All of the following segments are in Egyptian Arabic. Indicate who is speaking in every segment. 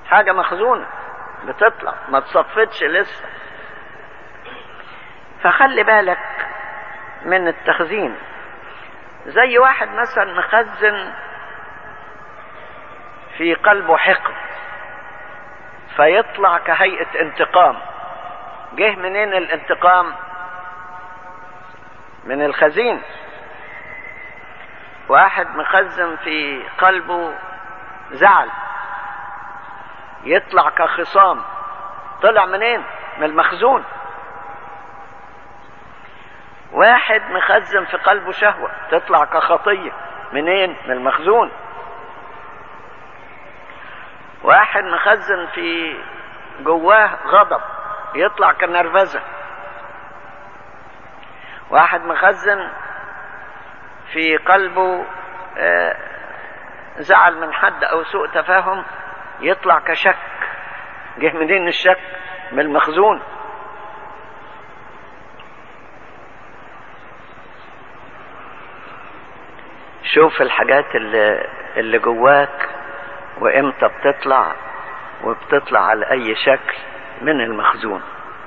Speaker 1: حاجة مخزونة بتطلع ما تصفتش لسه فخلي بالك من التخزين زي واحد مثلا مخزن في قلبه حقد فيطلع كهيئة انتقام جه منين الانتقام من الخزين واحد مخزن في قلبه زعل يطلع كخصام طلع منين من المخزون واحد مخزن في قلبه شهوة تطلع كخطية منين من المخزون واحد مخزن في جواه غضب يطلع كنرفزة واحد مخزن في قلبه زعل من حد او سوء تفاهم يطلع كشك جه منين الشك من المخزون شوف الحاجات اللي, اللي جواك وامتى بتطلع وبتطلع على اي شكل من المخزون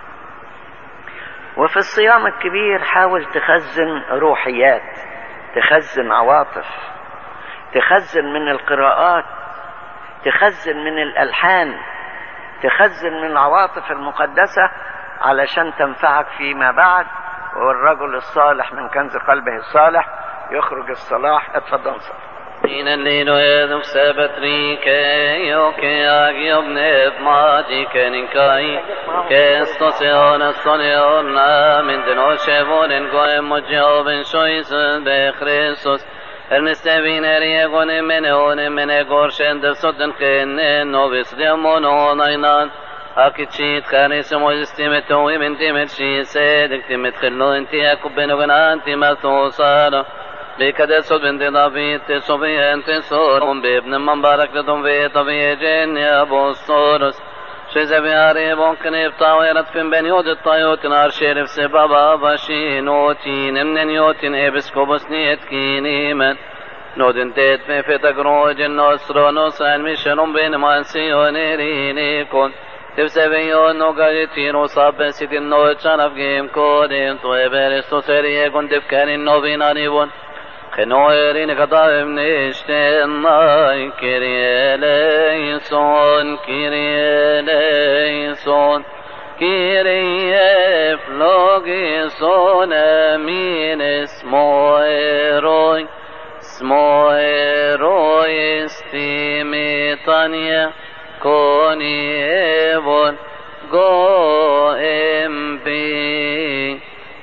Speaker 1: وفي الصيام الكبير حاول تخزن روحيات تخزن عواطف تخزن من القراءات تخزن من الالحان تخزن من العواطف المقدسه علشان تنفعك فيما بعد والرجل الصالح من كنز قلبه الصالح يخرج الصلاح اتفضل صلح
Speaker 2: In en lino edum sebet rike, jo ke agiom ned magi kenin kai, ke stosiona stoniona, min den oshe volen goem mojoven shoisen be Christus, el nestevin er yegon mene one mene gorshen de sodden kenne novis demon onainan, Akitchit khanis moistimet oimen timet shi sedek timet khilno inti akubenu gananti matosana, بكدس بنت دافيد صفي انت صور بابن من بارك لدم في طبيعي جن يا ابو الصورس شيزا بياري بونكن يبطا ويرد فين بين يود الطيوت نار شيرف سبابا باشين اوتين من يوتين ابسكو بسنيت كيني من نودن تيت في في تقروج النصر نصر مشرم بين مانسيون ريني كون تبسبيون نوغاجتين وصاب سيدين نوت شرف جيم كودين طويبرستو سريه كنت بكارين نوبيناني بون خنويرين قضاء من اشتناي كيري ليسون كيري ليسون كيري فلوغي سون امين اسمو ايروي اسمو ايروي استيمي طانيا كوني ايبون جو ام بي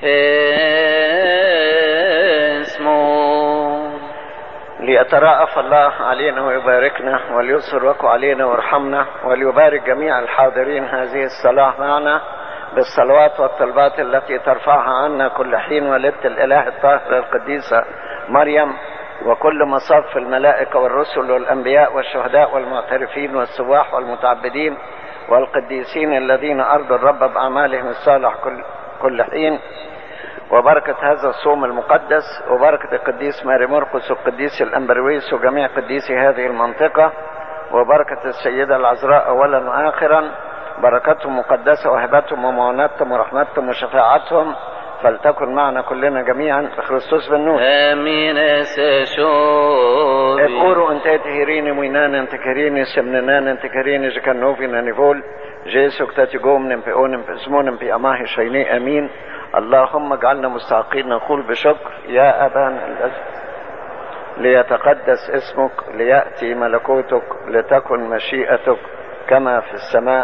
Speaker 1: ليتراءف الله علينا ويباركنا وليسر علينا ويرحمنا وليبارك جميع الحاضرين هذه الصلاة معنا بالصلوات والطلبات التي ترفعها عنا كل حين ولدت الإله الطاهر القديسة مريم وكل مصاف الملائكة والرسل والأنبياء والشهداء والمعترفين والسواح والمتعبدين والقديسين الذين أرضوا الرب بأعمالهم الصالح كل, كل حين وبركة هذا الصوم المقدس وبركة القديس ماري مرقس والقديس الأمبرويس وجميع قديسي هذه المنطقة وبركة السيدة العذراء أولا وآخرا بركتهم مقدسة وهبتهم ومعونتهم ورحمتهم وشفاعتهم فلتكن معنا كلنا جميعا بخريستوس بالنور
Speaker 2: امين سشوبي
Speaker 1: اكورو انت تهيريني مينان انت كريني سمننان انت كريني جكنوفي نانيفول جيسو كتاتي قوم نمبي او نمبي اسمو نمبي اماهي شيني امين اللهم اجعلنا مستحقين نقول بشكر يا ابانا الذي ليتقدس اسمك لياتي ملكوتك لتكن مشيئتك كما في السماء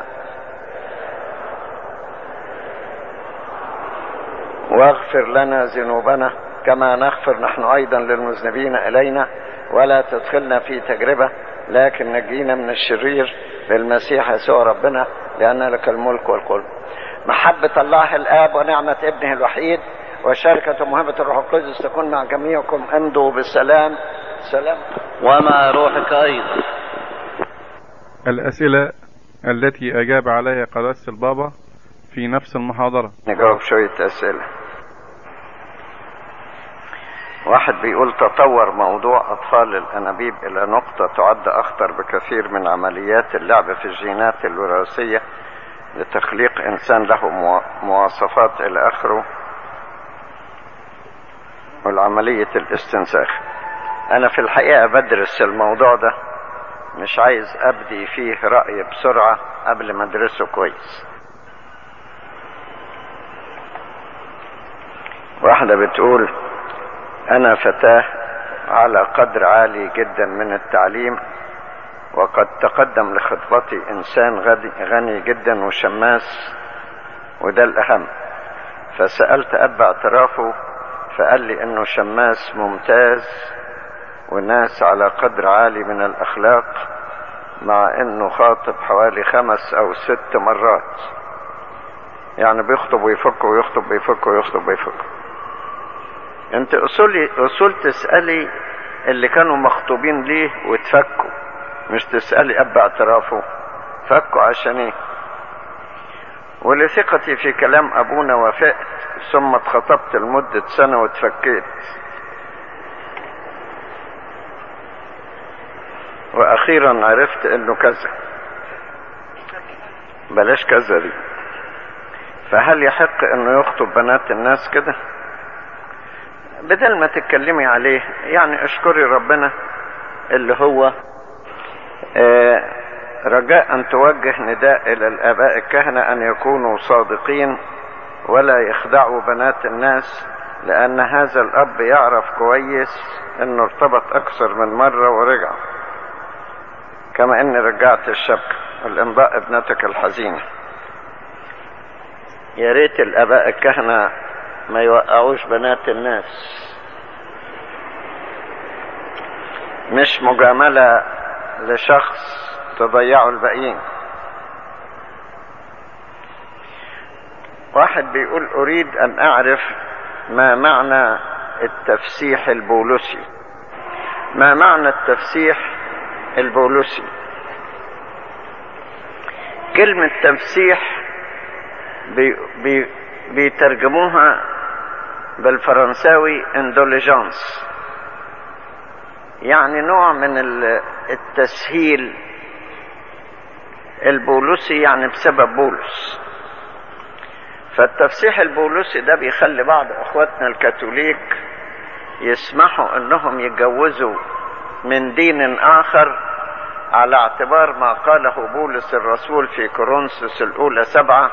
Speaker 1: واغفر لنا ذنوبنا كما نغفر نحن ايضا للمذنبين الينا ولا تدخلنا في تجربه لكن نجينا من الشرير بالمسيح يسوع ربنا لان لك الملك والقلب محبة الله الآب ونعمة ابنه الوحيد وشركة مهبة الروح القدس تكون مع جميعكم امضوا بالسلام سلام
Speaker 2: ومع روحك ايضا
Speaker 3: الأسئلة التي أجاب عليها قداسة البابا في نفس المحاضرة
Speaker 1: نجاوب شوية أسئلة واحد بيقول تطور موضوع أطفال الأنابيب إلى نقطة تعد أخطر بكثير من عمليات اللعب في الجينات الوراثية لتخليق إنسان له مواصفات إلى آخره والعملية الاستنساخ أنا في الحقيقة بدرس الموضوع ده مش عايز أبدي فيه رأي بسرعة قبل ما أدرسه كويس واحدة بتقول أنا فتاة على قدر عالي جدا من التعليم وقد تقدم لخطبتي إنسان غني جدا وشماس وده الأهم فسألت أب اعترافه فقال لي إنه شماس ممتاز وناس على قدر عالي من الأخلاق مع إنه خاطب حوالي خمس أو ست مرات يعني بيخطب ويفك ويخطب ويفك ويخطب ويفك انت اصولي اصول تسألي اللي كانوا مخطوبين ليه وتفكوا مش تسألي اب اعترافه فكوا عشان ايه ولثقتي في كلام ابونا وافقت ثم اتخطبت لمدة سنة واتفكيت واخيرا عرفت انه كذا بلاش كذا دي فهل يحق انه يخطب بنات الناس كده بدل ما تتكلمي عليه يعني اشكري ربنا اللي هو آه رجاء ان توجه نداء الى الاباء الكهنة ان يكونوا صادقين ولا يخدعوا بنات الناس لان هذا الاب يعرف كويس انه ارتبط اكثر من مرة ورجع كما اني رجعت الشبكة الامضاء ابنتك الحزينة يا ريت الاباء الكهنة ما يوقعوش بنات الناس مش مجاملة لشخص تضيعوا الباقيين واحد بيقول اريد ان اعرف ما معنى التفسيح البولوسي ما معنى التفسيح البولوسي كلمة تفسيح بي بي بيترجموها بالفرنساوي اندوليجانس يعني نوع من التسهيل البولوسي يعني بسبب بولس فالتفسيح البولوسي ده بيخلي بعض اخواتنا الكاثوليك يسمحوا انهم يتجوزوا من دين اخر على اعتبار ما قاله بولس الرسول في كورنثوس الاولى سبعه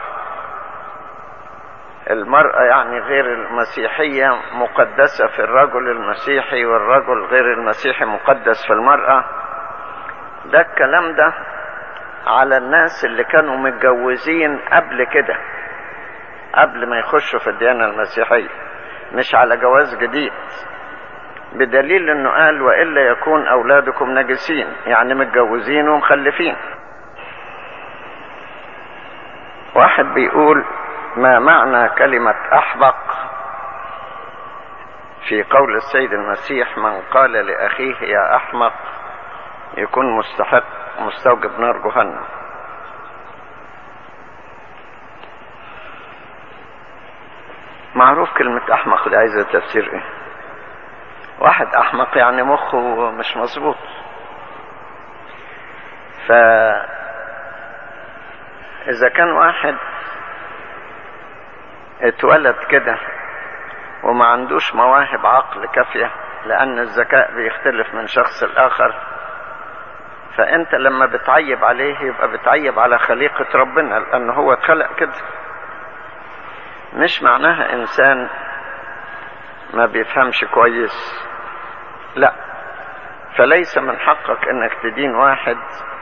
Speaker 1: المرأة يعني غير المسيحية مقدسة في الرجل المسيحي والرجل غير المسيحي مقدس في المرأة ده الكلام ده على الناس اللي كانوا متجوزين قبل كده قبل ما يخشوا في الديانة المسيحية مش على جواز جديد بدليل انه قال والا يكون اولادكم نجسين يعني متجوزين ومخلفين واحد بيقول ما معنى كلمة أحبق في قول السيد المسيح من قال لأخيه يا أحمق يكون مستحق مستوجب نار جهنم معروف كلمة أحمق دي عايزة تفسير إيه واحد أحمق يعني مخه مش مظبوط ف إذا كان واحد اتولد كده وما عندوش مواهب عقل كافية لأن الذكاء بيختلف من شخص لآخر فأنت لما بتعيب عليه يبقى بتعيب على خليقة ربنا لأن هو اتخلق كده مش معناها إنسان ما بيفهمش كويس لا فليس من حقك انك تدين واحد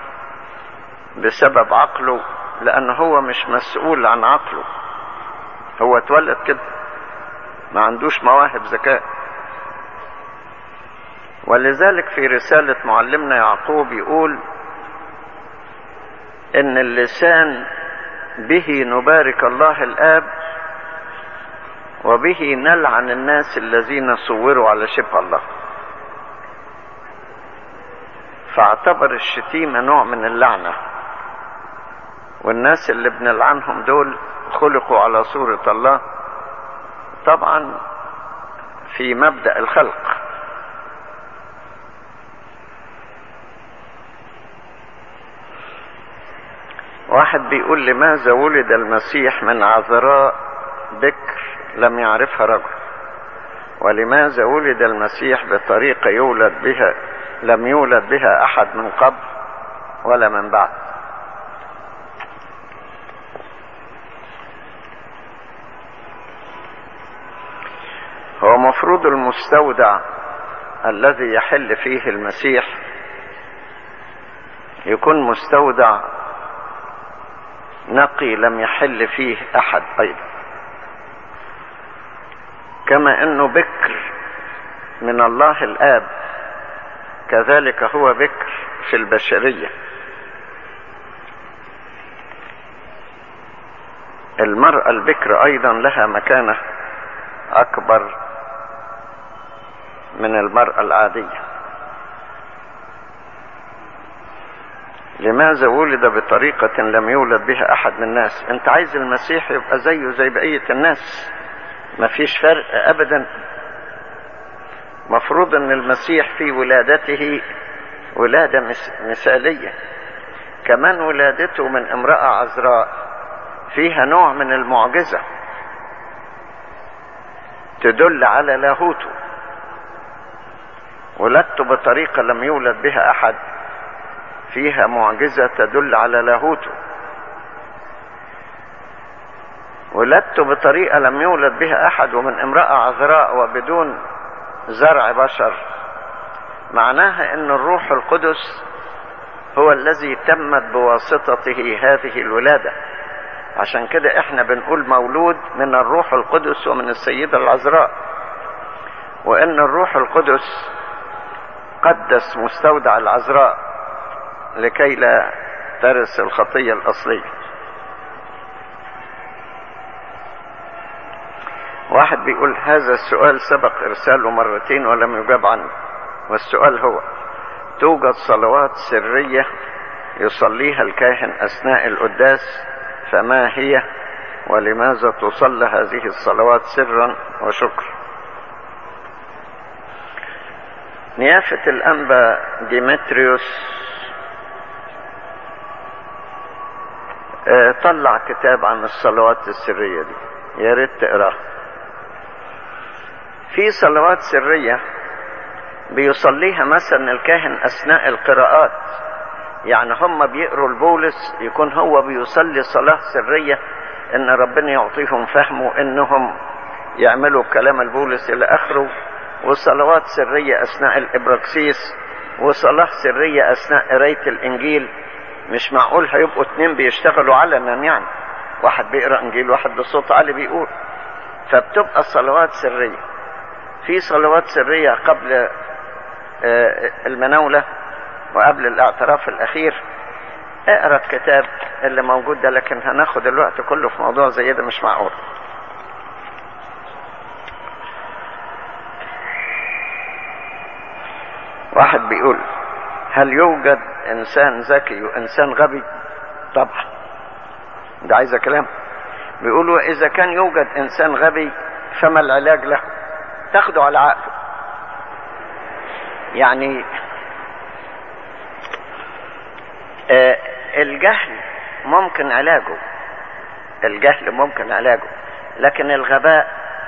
Speaker 1: بسبب عقله لان هو مش مسؤول عن عقله هو اتولد كده ما عندوش مواهب ذكاء ولذلك في رسالة معلمنا يعقوب يقول ان اللسان به نبارك الله الاب وبه نلعن الناس الذين صوروا على شبه الله فاعتبر الشتيمة نوع من اللعنة والناس اللي بنلعنهم دول خلقوا على صورة الله طبعا في مبدأ الخلق واحد بيقول لماذا ولد المسيح من عذراء بكر لم يعرفها رجل ولماذا ولد المسيح بطريقة يولد بها لم يولد بها أحد من قبل ولا من بعد هو مفروض المستودع الذي يحل فيه المسيح يكون مستودع نقي لم يحل فيه احد ايضا كما انه بكر من الله الاب كذلك هو بكر في البشريه المراه البكر ايضا لها مكانه اكبر من المراه العاديه لماذا ولد بطريقة لم يولد بها أحد من الناس أنت عايز المسيح يبقى زيه زي بقية الناس مفيش فرق أبدا مفروض أن المسيح في ولادته ولادة مثالية كمان ولادته من امرأة عذراء فيها نوع من المعجزة تدل على لاهوته ولدته بطريقة لم يولد بها أحد فيها معجزة تدل على لاهوته ولدت بطريقة لم يولد بها أحد ومن امرأة عذراء وبدون زرع بشر معناها أن الروح القدس هو الذي تمت بواسطته هذه الولادة عشان كده احنا بنقول مولود من الروح القدس ومن السيدة العذراء وان الروح القدس قدس مستودع العذراء لكي لا ترث الخطية الأصلية واحد بيقول هذا السؤال سبق إرساله مرتين ولم يجاب عنه والسؤال هو توجد صلوات سرية يصليها الكاهن أثناء القداس فما هي ولماذا تصلى هذه الصلوات سرا وشكر نيافة الأنبا ديمتريوس طلع كتاب عن الصلوات السرية دي يا ريت تقراه في صلوات سرية بيصليها مثلا الكاهن أثناء القراءات يعني هم بيقروا البولس يكون هو بيصلي صلاة سرية ان ربنا يعطيهم فهمه انهم يعملوا كلام البولس الى اخره وصلوات سرية اثناء الابراكسيس وصلاة سرية اثناء قراية الانجيل مش معقول هيبقوا اتنين بيشتغلوا علنا يعني واحد بيقرا انجيل واحد بصوت عالي بيقول فبتبقى صلوات سريه في صلوات سريه قبل المناوله وقبل الاعتراف الاخير اقرا الكتاب اللي موجود ده لكن هناخد الوقت كله في موضوع زي ده مش معقول واحد بيقول هل يوجد انسان ذكي وانسان غبي طبعا ده عايزه كلام بيقولوا اذا كان يوجد انسان غبي فما العلاج له تاخده على عقله يعني آه الجهل ممكن علاجه الجهل ممكن علاجه لكن الغباء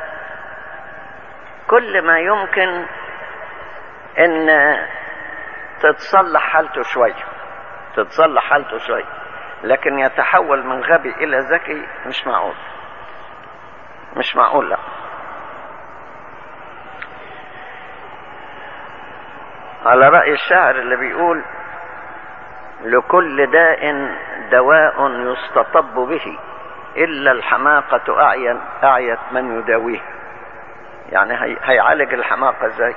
Speaker 1: كل ما يمكن ان تتصلح حالته شوية تتصلح حالته شوية لكن يتحول من غبي الى ذكي مش معقول مش معقول لا على رأي الشاعر اللي بيقول لكل داء دواء يستطب به إلا الحماقة أعين أعيت من يداويه يعني هي هيعالج الحماقة ازاي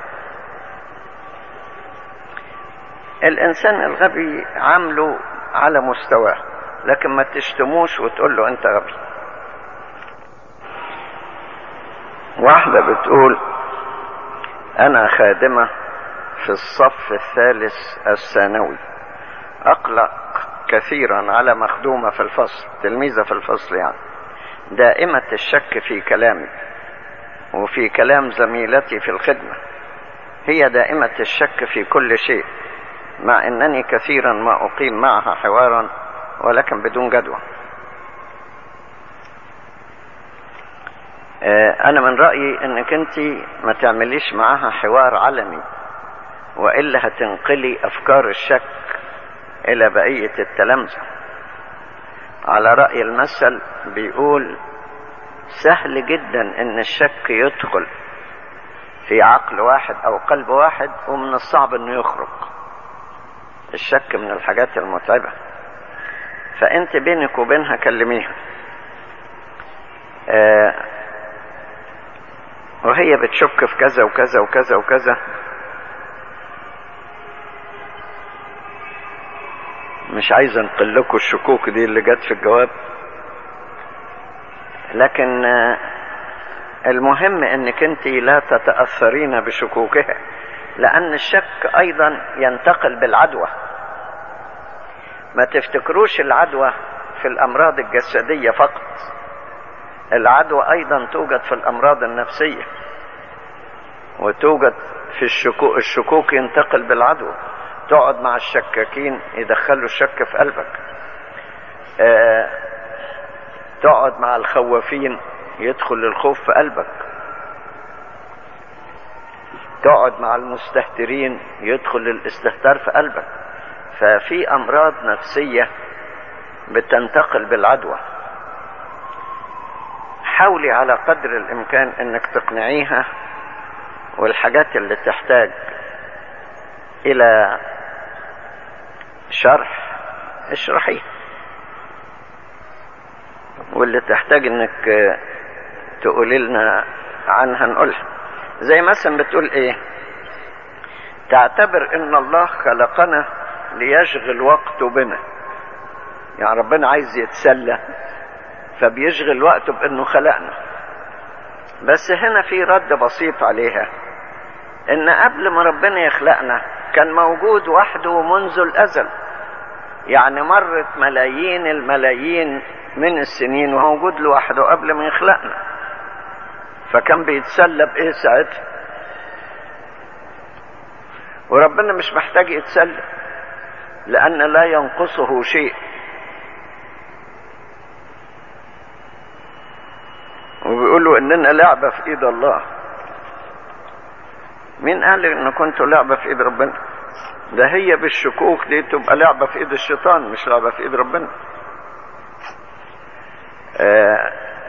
Speaker 1: الإنسان الغبي عامله على مستواه لكن ما تشتموش وتقول له أنت غبي واحدة بتقول أنا خادمة في الصف الثالث الثانوي أقلق كثيرا على مخدومة في الفصل تلميذة في الفصل يعني دائمة الشك في كلامي وفي كلام زميلتي في الخدمة هي دائمة الشك في كل شيء مع أنني كثيرا ما أقيم معها حوارا ولكن بدون جدوى أنا من رأيي أنك أنت ما تعمليش معها حوار علني وإلا هتنقلي أفكار الشك إلى بقية التلامذة على رأي المثل بيقول سهل جدا ان الشك يدخل في عقل واحد او قلب واحد ومن الصعب انه يخرج الشك من الحاجات المتعبة فانت بينك وبينها كلميها آه وهي بتشك في كذا وكذا وكذا وكذا مش عايز انقل لكم الشكوك دي اللي جت في الجواب لكن المهم انك انت لا تتاثرين بشكوكها لان الشك ايضا ينتقل بالعدوى ما تفتكروش العدوى في الامراض الجسديه فقط العدوى ايضا توجد في الامراض النفسيه وتوجد في الشكوك الشكوك ينتقل بالعدوى تقعد مع الشكاكين يدخلوا الشك في قلبك آه تقعد مع الخوافين يدخل الخوف في قلبك تقعد مع المستهترين يدخل الاستهتار في قلبك ففي امراض نفسيه بتنتقل بالعدوى حاولي على قدر الامكان انك تقنعيها والحاجات اللي تحتاج الى شرح اشرحيه واللي تحتاج انك تقولي لنا عنها نقولها زي مثلا بتقول ايه تعتبر ان الله خلقنا ليشغل وقته بنا يعني ربنا عايز يتسلى فبيشغل وقته بانه خلقنا بس هنا في رد بسيط عليها ان قبل ما ربنا يخلقنا كان موجود وحده منذ الازل يعني مرت ملايين الملايين من السنين وموجود لوحده قبل ما يخلقنا فكان بيتسلى بايه ساعتها وربنا مش محتاج يتسلى لان لا ينقصه شيء وبيقولوا اننا لعبة في ايد الله مين قال ان كنتوا لعبة في ايد ربنا ده هي بالشكوك دي تبقى لعبة في ايد الشيطان مش لعبة في ايد ربنا آه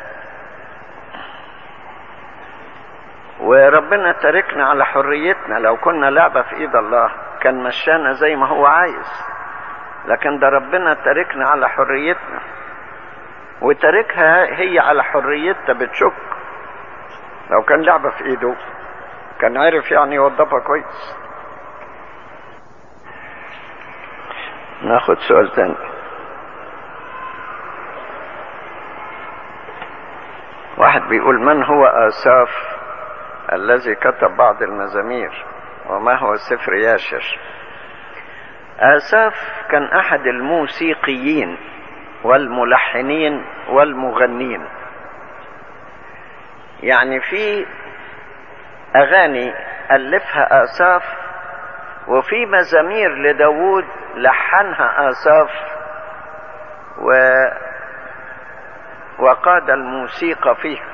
Speaker 1: وربنا تركنا على حريتنا لو كنا لعبة في ايد الله كان مشانا زي ما هو عايز لكن ده ربنا تركنا على حريتنا وتركها هي على حريتها بتشك لو كان لعبة في ايده كان عارف يعني يوظفها كويس ناخد سؤال تاني واحد بيقول من هو آساف الذي كتب بعض المزامير وما هو سفر ياشر آساف كان أحد الموسيقيين والملحنين والمغنين يعني في أغاني ألفها آساف وفي مزامير لداود لحنها آساف و وقاد الموسيقى فيها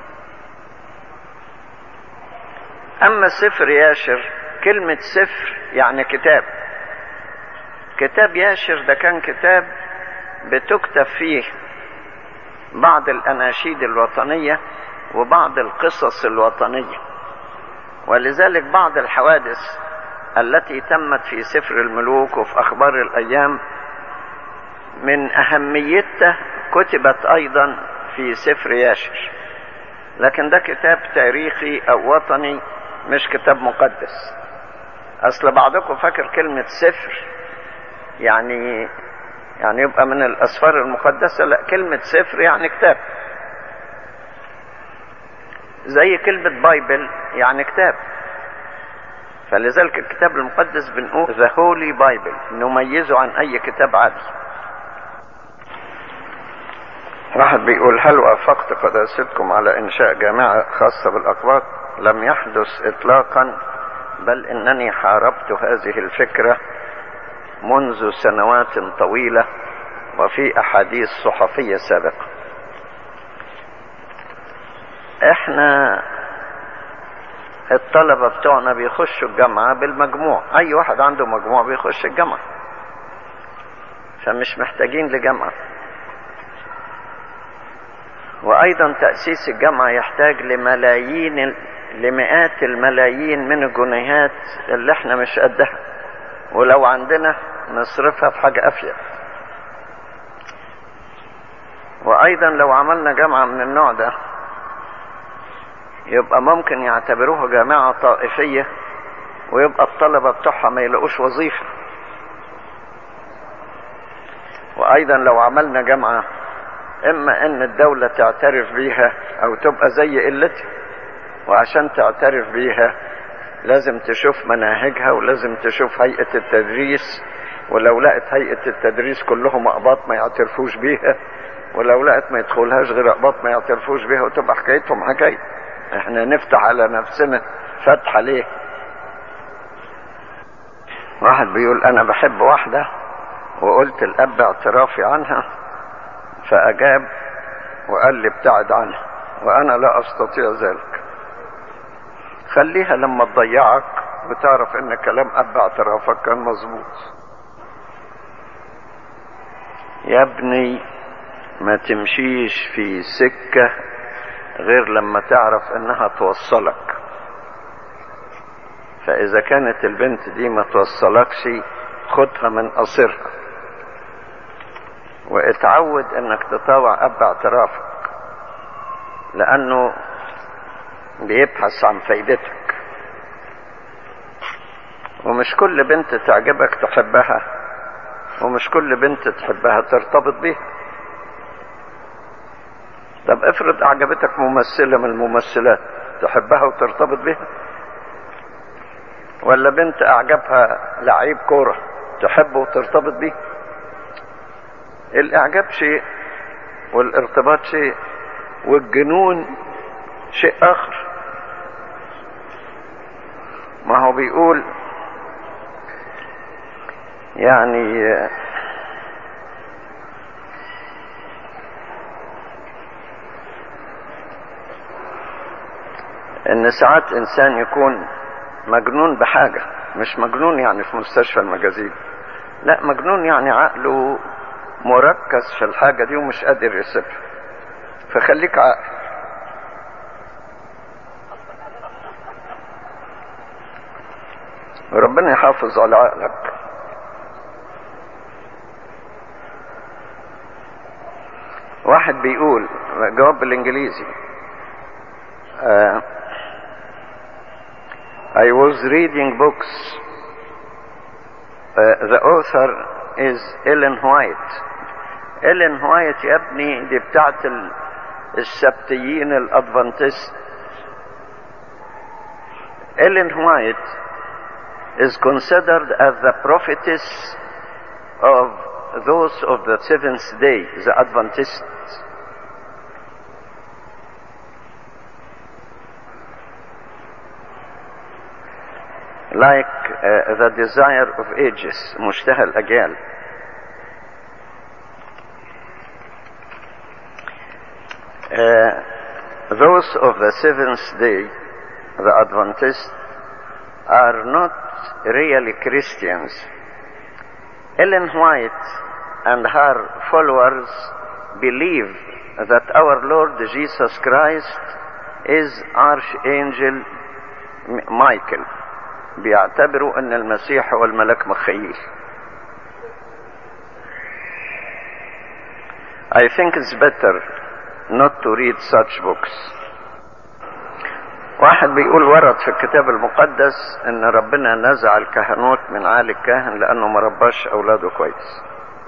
Speaker 1: أما سفر ياشر كلمة سفر يعني كتاب كتاب ياشر ده كان كتاب بتكتب فيه بعض الأناشيد الوطنية وبعض القصص الوطنية ولذلك بعض الحوادث التي تمت في سفر الملوك وفي أخبار الأيام من أهميتها كتبت أيضا في سفر ياشر لكن ده كتاب تاريخي أو وطني مش كتاب مقدس أصل بعضكم فاكر كلمة سفر يعني يعني يبقى من الأسفار المقدسة لا كلمة سفر يعني كتاب زي كلمة بايبل يعني كتاب فلذلك الكتاب المقدس بنقول ذا هولي بايبل نميزه عن أي كتاب عادي واحد بيقول هل وافقت قداستكم على انشاء جامعة خاصة بالاقباط لم يحدث اطلاقا بل انني حاربت هذه الفكرة منذ سنوات طويلة وفي احاديث صحفية سابقة احنا الطلبة بتوعنا بيخشوا الجامعة بالمجموع اي واحد عنده مجموع بيخش الجامعة فمش محتاجين لجامعة وايضا تأسيس الجامعة يحتاج لملايين لمئات الملايين من الجنيهات اللي احنا مش قدها ولو عندنا نصرفها في حاجة افيد وايضا لو عملنا جامعة من النوع ده يبقى ممكن يعتبروها جامعة طائفية ويبقى الطلبة بتوعها ما يلاقوش وظيفة وايضا لو عملنا جامعة اما ان الدولة تعترف بيها او تبقى زي قلتها وعشان تعترف بيها لازم تشوف مناهجها ولازم تشوف هيئة التدريس ولو لقت هيئة التدريس كلهم اقباط ما يعترفوش بيها ولو لقت ما يدخلهاش غير اقباط ما يعترفوش بيها وتبقى حكايتهم حكاية احنا نفتح على نفسنا فتحة ليه واحد بيقول انا بحب واحدة وقلت الاب اعترافي عنها فاجاب وقال لي ابتعد عنها وانا لا استطيع ذلك خليها لما تضيعك وتعرف ان كلام اب اعترافك كان مظبوط يا ابني ما تمشيش في سكة غير لما تعرف انها توصلك فاذا كانت البنت دي ما توصلكش خدها من قصرها واتعود انك تطاوع اب اعترافك لانه بيبحث عن فايدتك ومش كل بنت تعجبك تحبها ومش كل بنت تحبها ترتبط بيها طب افرض اعجبتك ممثلة من الممثلات تحبها وترتبط بيها ولا بنت اعجبها لعيب كورة تحبه وترتبط بيه الاعجاب شيء والارتباط شيء والجنون شيء اخر ما هو بيقول يعني ان ساعات انسان يكون مجنون بحاجة مش مجنون يعني في مستشفى المجازين لا مجنون يعني عقله مركز في الحاجة دي ومش قادر يسيبها فخليك عاقل وربنا يحافظ على عقلك واحد بيقول جواب بالانجليزي uh, I was reading books uh, the author is Ellen White Ellen White يا ابني دي بتاعت ال- السبتيين الادفانتست Ellen White is considered as the prophetess of those of the seventh day, the Adventists. Like uh, the desire of ages, مشتهى الأجيال. Uh, those of the seventh day, the Adventists, are not really Christians. Ellen White and her followers believe that our Lord Jesus Christ is Archangel M- Michael. بيعتبروا ان المسيح هو الملاك مخيل. I think it's better not to read such books. واحد بيقول ورد في الكتاب المقدس ان ربنا نزع الكهنوت من عالي الكاهن لانه ما رباش اولاده كويس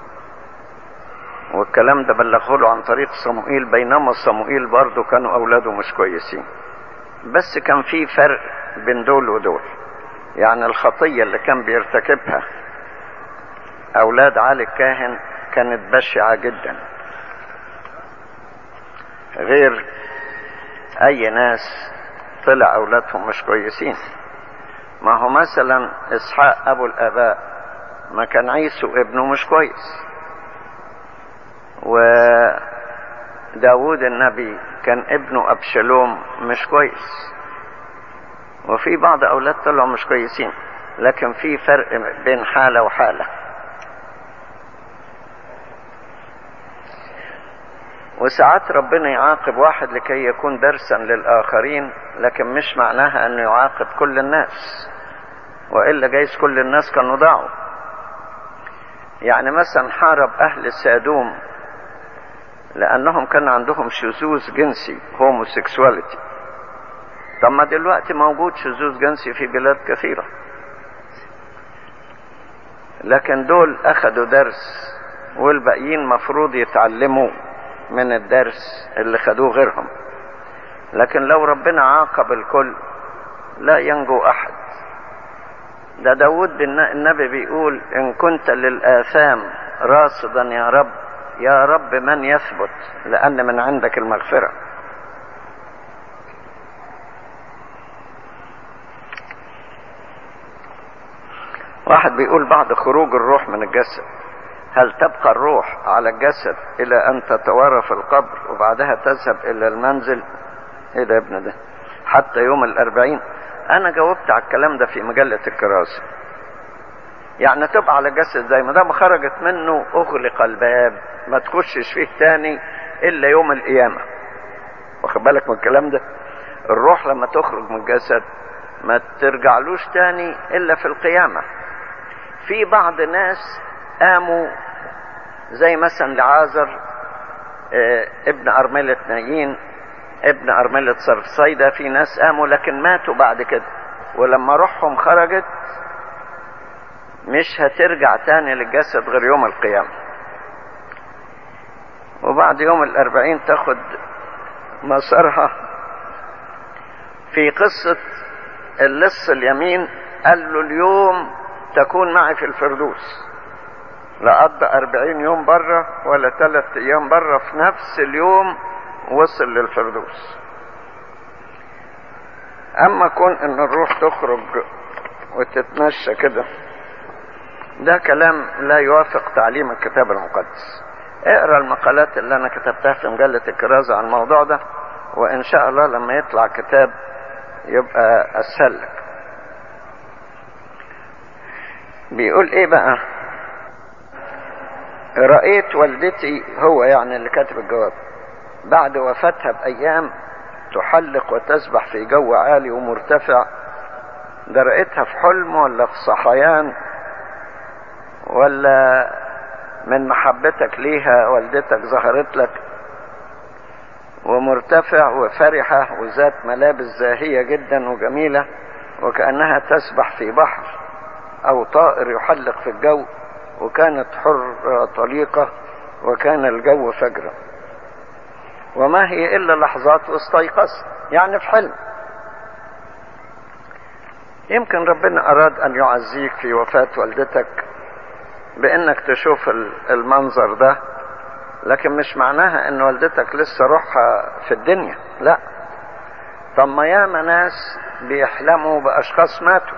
Speaker 1: والكلام ده بلغه له عن طريق صموئيل بينما صموئيل برضه كانوا اولاده مش كويسين بس كان في فرق بين دول ودول يعني الخطية اللي كان بيرتكبها اولاد عالي الكاهن كانت بشعة جدا غير اي ناس طلع اولادهم مش كويسين ما هو مثلا اسحاق ابو الاباء ما كان عيسو ابنه مش كويس وداود النبي كان ابنه ابشالوم مش كويس وفي بعض اولاد طلعوا مش كويسين لكن في فرق بين حالة وحالة وساعات ربنا يعاقب واحد لكي يكون درسا للآخرين لكن مش معناها أنه يعاقب كل الناس وإلا جايز كل الناس كانوا ضاعوا يعني مثلا حارب أهل سادوم لأنهم كان عندهم شذوذ جنسي هوموسيكسواليتي طب ما دلوقتي موجود شذوذ جنسي في بلاد كثيرة لكن دول أخدوا درس والباقيين مفروض يتعلموا من الدرس اللي خدوه غيرهم لكن لو ربنا عاقب الكل لا ينجو أحد ده داود النبي بيقول إن كنت للآثام راصدا يا رب يا رب من يثبت لأن من عندك المغفرة واحد بيقول بعد خروج الروح من الجسد هل تبقى الروح على الجسد إلى أن تتوارى في القبر وبعدها تذهب إلى المنزل إيه ده يا ابن ده حتى يوم الأربعين أنا جاوبت على الكلام ده في مجلة الكراسة يعني تبقى على الجسد زي ما دام خرجت منه أغلق الباب ما تخشش فيه تاني إلا يوم القيامة واخد بالك من الكلام ده الروح لما تخرج من الجسد ما ترجعلوش تاني إلا في القيامة في بعض ناس قاموا زي مثلا لعازر اه ابن أرملة نايين ابن أرملة صرفصيدة في ناس قاموا لكن ماتوا بعد كده ولما روحهم خرجت مش هترجع تاني للجسد غير يوم القيامة وبعد يوم الأربعين تاخد مسارها في قصة اللص اليمين قال له اليوم تكون معي في الفردوس لا قضى أربعين يوم بره ولا ثلاث أيام بره في نفس اليوم وصل للفردوس أما كون إن الروح تخرج وتتمشى كده ده كلام لا يوافق تعليم الكتاب المقدس اقرا المقالات اللي انا كتبتها في مجلة الكرازة عن الموضوع ده وان شاء الله لما يطلع كتاب يبقى اسهل لك بيقول ايه بقى رأيت والدتي هو يعني اللي كاتب الجواب بعد وفاتها بأيام تحلق وتسبح في جو عالي ومرتفع ده رأيتها في حلم ولا في صحيان ولا من محبتك ليها والدتك ظهرت لك ومرتفع وفرحة وذات ملابس زاهية جدا وجميلة وكأنها تسبح في بحر أو طائر يحلق في الجو وكانت حرة طليقة وكان الجو فجرا وما هي إلا لحظات واستيقظت يعني في حلم يمكن ربنا أراد أن يعزيك في وفاة والدتك بانك تشوف المنظر ده لكن مش معناها ان والدتك لسه روحها في الدنيا لا طب ما ياما ناس بيحلموا باشخاص ماتوا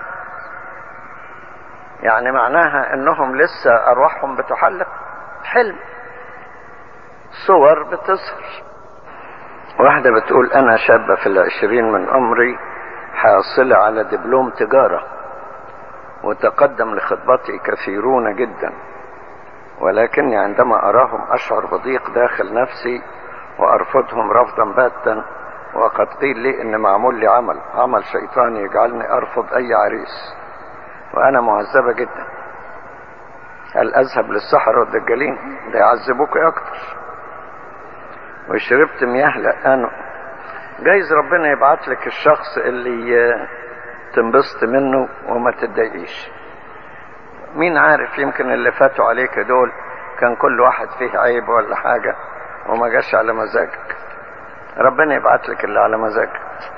Speaker 1: يعني معناها انهم لسه ارواحهم بتحلق حلم صور بتظهر واحدة بتقول انا شابة في العشرين من عمري حاصلة على دبلوم تجارة وتقدم لخطبتي كثيرون جدا ولكني عندما أراهم أشعر بضيق داخل نفسي وأرفضهم رفضا باتا وقد قيل لي إن معمول لي عمل عمل شيطاني يجعلني أرفض أي عريس وأنا معذبة جدا هل أذهب للسحر والدجالين ده يعذبوك أكتر وشربت مياه لأنه جايز ربنا يبعت لك الشخص اللي تنبسط منه وما تتضايقيش مين عارف يمكن اللي فاتوا عليك دول كان كل واحد فيه عيب ولا حاجة وما جاش على مزاجك ربنا يبعت لك اللي على مزاجك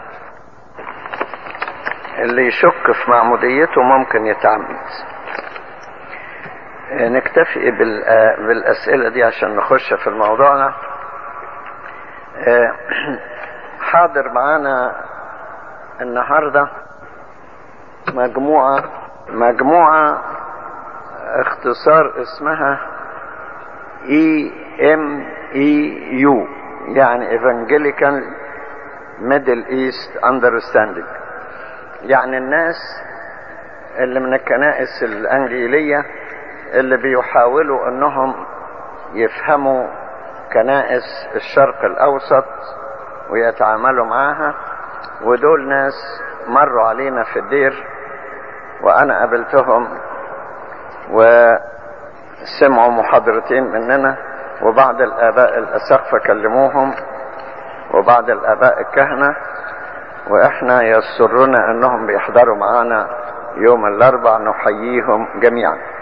Speaker 1: اللي يشك في معموديته ممكن يتعمد نكتفي بالأسئلة دي عشان نخش في الموضوعنا آه، حاضر معانا النهارده مجموعة مجموعة اختصار اسمها اي ام اي يو يعني Evangelical Middle East Understanding يعني الناس اللي من الكنائس الانجيلية اللي بيحاولوا انهم يفهموا كنائس الشرق الاوسط ويتعاملوا معاها ودول ناس مروا علينا في الدير وانا قابلتهم وسمعوا محاضرتين مننا وبعض الاباء الاسقفة كلموهم وبعض الاباء الكهنة واحنا يسرنا انهم بيحضروا معانا يوم الاربع نحييهم جميعا